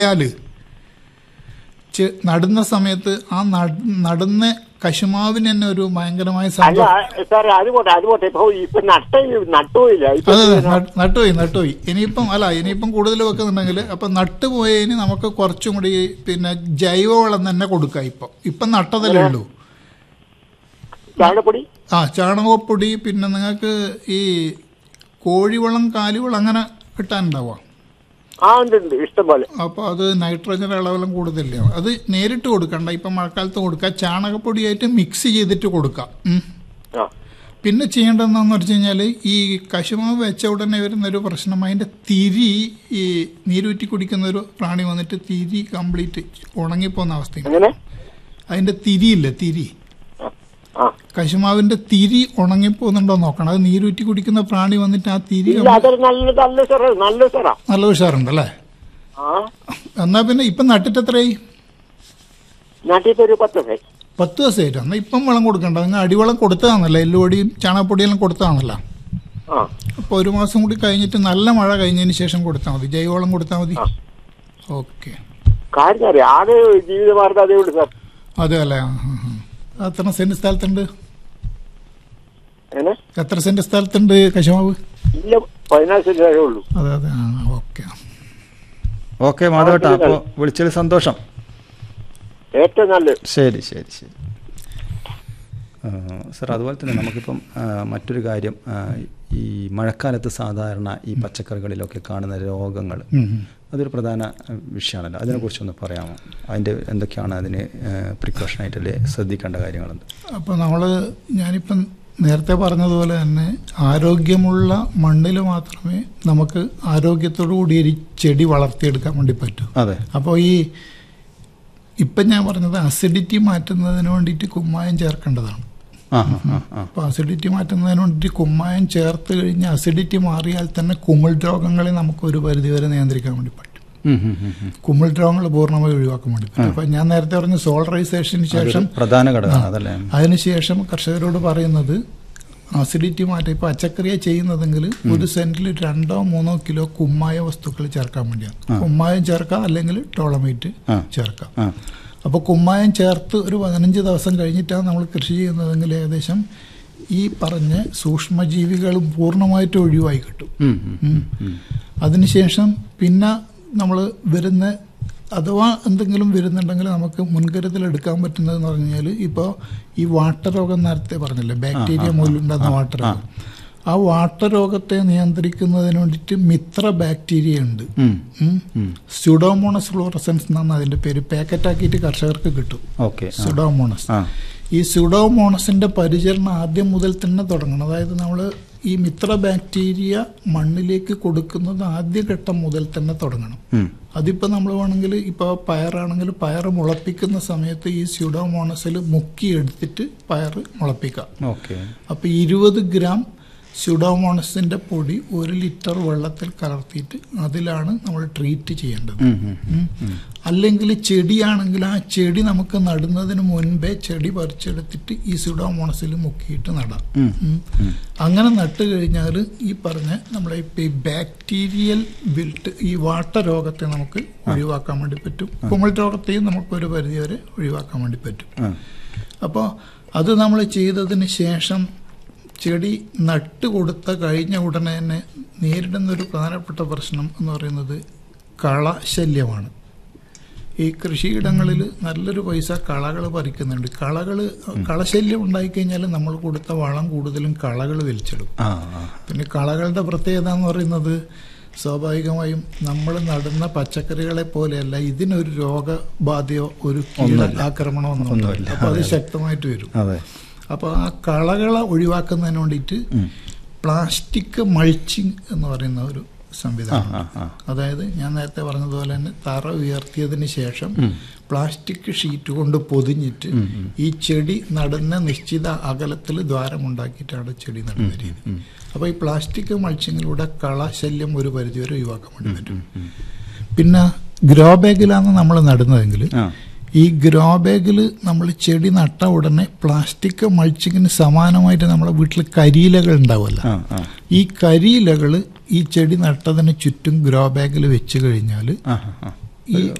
ആയാല് ചെ- നടുന്ന സമയത്ത് ആ നട്- നടുന്ന കശുമാവിന് തന്നെ ഒരു ഭയങ്കരമായ അല്ല സംഭവം സാറേ അത് പോട്ടെ അത് പോട്ടെ ഇപ്പൊ ഇപ്പൊ നട്ട നട്ടുമില്ല ഇപ്പൊ അതെ അതെ നട്ട്- നട്ടുപോയി നട്ടുപോയി ഇനിയിപ്പം അല്ല ഇനിയിപ്പം കൂടുതൽ വെക്കുന്നുണ്ടെങ്കിൽ അപ്പം നട്ടുപോയതിന് നമുക്ക് കുറച്ചും കൂടി പിന്നെ ജൈവവളം തന്നെ കൊടുക്കാം ഇപ്പം ഇപ്പം നട്ടതല്ലേ ഉള്ളൂ ചാണപ്പൊടി ആ ചാണകപ്പൊടി പിന്നെ നിങ്ങൾക്ക് ഈ കോഴിവളം കാലിവളം അങ്ങനെ കിട്ടാനുണ്ടാവുക ആ ഉണ്ട് ഉണ്ട് ഇഷ്ടം പോലെ അപ്പോൾ അത് നൈട്രജൻ അളവെല്ലാം കൂടുതലേ അത് നേരിട്ട് കൊടുക്കണ്ട ഇപ്പം മഴക്കാലത്ത് കൊടുക്കുക ചാണകപ്പൊടിയായിട്ട് മിക്സ് ചെയ്തിട്ട് കൊടുക്കാം ഉം. ആ പിന്നെ ചെയ്യേണ്ടതെന്ന് വെച്ച് കഴിഞ്ഞാൽ ഈ കശുമാവ് വെച്ച ഉടനെ വരുന്ന ഒരു പ്രശ്നം അതിൻ്റെ തിരി ഈ നീരൂറ്റി കുടിക്കുന്ന ഒരു പ്രാണി വന്നിട്ട് തിരി കംപ്ലീറ്റ് ഉണങ്ങിപ്പോകുന്ന അവസ്ഥയാണ് എങ്ങനെ അതിൻ്റെ തിരിയില്ലേ തിരി ആ കശുമാവിൻ്റെ തിരി ഉണങ്ങിപ്പോകുന്നുണ്ടോ നോക്കണം അത് നീരൂറ്റി കുടിക്കുന്ന പ്രാണി വന്നിട്ട് ആ തിരി ഇല്ല അതൊരു നല്ല നല്ല സാറാ നല്ല സാറാ നല്ല ഉഷാറുണ്ടല്ലേ ആ എന്നാ പിന്നെ ഇപ്പം നട്ടിട്ട് എത്രയായി നാട്ടിൽ ഒരു പത്ത് ദിവസം പത്ത് ദിവസമായിട്ട് എന്നാൽ ഇപ്പം വളം കൊടുക്കണ്ട നിങ്ങൾ അടിവളം കൊടുത്തതാണല്ലോ എല്ലുപൊടിയും ചാണകപ്പൊടിയെല്ലാം കൊടുത്തതാണല്ലോ ആ അപ്പോൾ ഒരു മാസം കൂടി കഴിഞ്ഞിട്ട് നല്ല മഴ കഴിഞ്ഞതിന് ശേഷം കൊടുത്താൽ മതി ജൈവവളം കൊടുത്താൽ മതി ആ. ഓക്കെ കാര്യം അറിയാം ആകെ ജീവിതമാർഗം അതേ ഉള്ളൂ സാർ അതെ അല്ലേ ആ, ആ, ആ. എത്ര സെന്റ് സ്ഥലത്തുണ്ട് എങ്ങനെ എത്ര സെന്റ് സ്ഥലത്തുണ്ട് കശുമാവ് ഇല്ല പതിനാല് സെന്റേ ഉള്ളൂ അതെ അതെ ആ ഓക്കെ ഓക്കെ മാധവേട്ട അപ്പോൾ വിളിച്ചതിൽ സന്തോഷം ഏറ്റവും നല്ലത് ശരി ശരി ശരി ആ, സർ അതുപോലെ തന്നെ നമുക്കിപ്പം ആ, മറ്റൊരു കാര്യം ആ, ഈ മഴക്കാലത്ത് സാധാരണ ഈ പച്ചക്കറികളിലൊക്കെ കാണുന്ന രോഗങ്ങൾ അതൊരു പ്രധാന ആ, വിഷയമാണല്ലോ അതിനെക്കുറിച്ചൊന്ന് പറയാമോ അതിൻ്റെ എന്തൊക്കെയാണ് അതിന് പ്രിക്കോഷനായിട്ടല്ലേ ശ്രദ്ധിക്കേണ്ട കാര്യങ്ങളുണ്ട് അപ്പോൾ നമ്മൾ ഞാനിപ്പം നേരത്തെ പറഞ്ഞതുപോലെ തന്നെ ആരോഗ്യമുള്ള മണ്ണിൽ മാത്രമേ നമുക്ക് ആരോഗ്യത്തോടു കൂടി ഒരു ചെടി വളർത്തിയെടുക്കാൻ വേണ്ടി പറ്റൂ അതെ അപ്പോൾ ഈ ഇപ്പം ഞാൻ പറഞ്ഞത് അസിഡിറ്റി മാറ്റുന്നതിന് വേണ്ടിയിട്ട് കുമ്മായം ചേർക്കേണ്ടതാണ് ആ ആ ആ ആ അപ്പോൾ അസിഡിറ്റി മാറ്റുന്നതിന് വേണ്ടിയിട്ട് കുമ്മായം ചേർത്ത് കഴിഞ്ഞ് അസിഡിറ്റി മാറിയാൽ തന്നെ കുമിൾ രോഗങ്ങളെ നമുക്ക് ഒരു പരിധിവരെ നിയന്ത്രിക്കാൻ വേണ്ടി പറ്റും ഉം, ഉം, ഉം, ഉം. കുമിൾ രോഗങ്ങൾ പൂർണ്ണമായി ഒഴിവാക്കാൻ വേണ്ടി പറ്റും അപ്പം ഞാൻ നേരത്തെ പറഞ്ഞ സോളറൈസേഷന് ശേഷം പ്രധാന ഘടകമാണ് അതല്ലേ അതിനുശേഷം കർഷകരോട് പറയുന്നത് അസിഡിറ്റി മാറ്റം ഇപ്പൊ പച്ചക്കറിയെ ചെയ്യുന്നതെങ്കിൽ ഒരു സെന്റിൽ രണ്ടോ മൂന്നോ കിലോ കുമ്മായ വസ്തുക്കൾ ചേർക്കാൻ വേണ്ടിയാണ് കുമ്മായം ചേർക്കാം അല്ലെങ്കിൽ ടോളമേറ്റ് ആ. ചേർക്കാം ആ അപ്പോൾ കുമ്മായം ചേർത്ത് ഒരു പതിനഞ്ച് ദിവസം കഴിഞ്ഞിട്ടാണ് നമ്മൾ കൃഷി ചെയ്യുന്നതെങ്കിൽ ഏകദേശം ഈ പറഞ്ഞ സൂക്ഷ്മജീവികളും പൂർണ്ണമായിട്ട് ഒഴിവായി കിട്ടും ഉം, ഉം, ഉം. ഉം. അതിനുശേഷം പിന്നെ നമ്മൾ വരുന്ന അഥവാ എന്തെങ്കിലും വരുന്നുണ്ടെങ്കിൽ നമുക്ക് മുൻകരുതൽ എടുക്കാൻ പറ്റുന്നതെന്ന് പറഞ്ഞു കഴിഞ്ഞാൽ ഇപ്പോൾ ഈ വാട്ടർ രോഗം നേരത്തെ പറഞ്ഞില്ലേ ബാക്ടീരിയ മൂലമുണ്ടാകുന്ന വാട്ടർ രോഗം ആ വാട്ടർ രോഗത്തെ നിയന്ത്രിക്കുന്നതിന് വേണ്ടിയിട്ട് മിത്ര ബാക്ടീരിയ ഉണ്ട് ഉം. ഉം. സ്യൂഡോമോണസ് ഫ്ലോറസൻസ് എന്നാണ് അതിന്റെ പേര് പാക്കറ്റാക്കിയിട്ട് കർഷകർക്ക് കിട്ടും ഓക്കെ ആ. സുഡോമോണസ് ആ ഈ സുഡോമോണസിന്റെ പരിചരണം ആദ്യം മുതൽ തന്നെ തുടങ്ങണം അതായത് നമ്മൾ ഈ മിത്ര ബാക്ടീരിയ മണ്ണിലേക്ക് കൊടുക്കുന്നത് ആദ്യഘട്ടം മുതൽ തന്നെ തുടങ്ങണം ഉം. അതിപ്പോൾ നമ്മൾ വേണമെങ്കിൽ ഇപ്പോൾ പയറാണെങ്കിൽ പയർ മുളപ്പിക്കുന്ന സമയത്ത് ഈ സ്യൂഡോമോണസിൽ മുക്കി എടുത്തിട്ട് പയർ മുളപ്പിക്കാം ഓക്കെ അപ്പോൾ ഇരുപത് ഗ്രാം സ്യൂഡോമോണസിന്റെ പൊടി ഒരു ലിറ്റർ വെള്ളത്തിൽ കലർത്തിയിട്ട് അതിലാണ് നമ്മൾ ട്രീറ്റ് ചെയ്യേണ്ടത് ഉം, ഉം. ഉം. അല്ലെങ്കിൽ ചെടിയാണെങ്കിൽ ആ ചെടി നമുക്ക് നടുന്നതിന് മുൻപേ ചെടി പറിച്ചെടുത്തിട്ട് ഈ സുഡോമോണസിൽ മുക്കിയിട്ട് നടാം ഉം. ഉം. അങ്ങനെ നട്ട് കഴിഞ്ഞാൽ ഈ പറഞ്ഞ നമ്മളെ ഇപ്പം ഈ ബാക്ടീരിയൽ ബിൽട്ട് ഈ വാട്ട രോഗത്തെ നമുക്ക് ഒഴിവാക്കാൻ വേണ്ടി പറ്റും കുമിൾ രോഗത്തെയും നമുക്ക് ഒരു പരിധിവരെ ഒഴിവാക്കാൻ വേണ്ടി പറ്റും ആ അപ്പോൾ അത് നമ്മൾ ചെയ്തതിന് ശേഷം ചെടി നട്ട് കൊടുത്ത കഴിഞ്ഞ ഉടനെ തന്നെ നേരിടുന്ന ഒരു പ്രധാനപ്പെട്ട പ്രശ്നം എന്ന് പറയുന്നത് കളശല്യമാണ് ഈ കൃഷിയിടങ്ങളിൽ നല്ലൊരു പൈസ കളകൾ പറിക്കുന്നുണ്ട് കളകൾ കളശല്യം ഉണ്ടായിക്കഴിഞ്ഞാൽ നമ്മൾ കൊടുത്ത വളം കൂടുതലും കളകൾ വലിച്ചിടും ആ ആ പിന്നെ കളകളുടെ പ്രത്യേകത എന്ന് പറയുന്നത് സ്വാഭാവികമായും നമ്മൾ നടുന്ന പച്ചക്കറികളെ പോലെയല്ല ഇതിനൊരു രോഗബാധയോ ഒരു കീട ആക്രമണമോ ഒന്നും ഒന്നുമില്ല. അപ്പൊ അത് ശക്തമായിട്ട് വരും അതെ അപ്പോൾ ആ കളകളെ ഒഴിവാക്കുന്നതിന് വേണ്ടിയിട്ട് പ്ലാസ്റ്റിക് മൾച്ചിങ് എന്ന് പറയുന്ന ഒരു ആ സംവിധാനം ആ ആ അതായത് ഞാൻ നേരത്തെ പറഞ്ഞതുപോലെ തന്നെ തറ ഉയർത്തിയതിന് ശേഷം പ്ലാസ്റ്റിക് ഷീറ്റ് കൊണ്ട് പൊതിഞ്ഞിട്ട് ഈ ചെടി നടുന്ന നിശ്ചിത അകലത്തിൽ ദ്വാരമുണ്ടാക്കിയിട്ടാണ് ചെടി നടുന്ന രീതി അപ്പോൾ ഈ പ്ലാസ്റ്റിക് മൾച്ചിങ്ങിലൂടെ കളശല്യം ഒരു പരിധിവരെ ഒഴിവാക്കാൻ വേണ്ടി പറ്റും പിന്നെ ഗ്രോ ബാഗിലാണ് നമ്മൾ നടുന്നതെങ്കിൽ ആ ഈ ഗ്രോ ബാഗിൽ നമ്മൾ ചെടി നട്ട ഉടനെ പ്ലാസ്റ്റിക് മൾച്ചിങ്ങിന് സമാനമായിട്ട് നമ്മുടെ വീട്ടിൽ കരിയിലകൾ ഉണ്ടാവുമല്ലോ ആ ആ ഈ കരിയിലകൾ ഈ ചെടി നട്ടതിന് ചുറ്റും ഗ്രോ ബാഗിൽ വെച്ച് കഴിഞ്ഞാൽ ആ ആ ഈ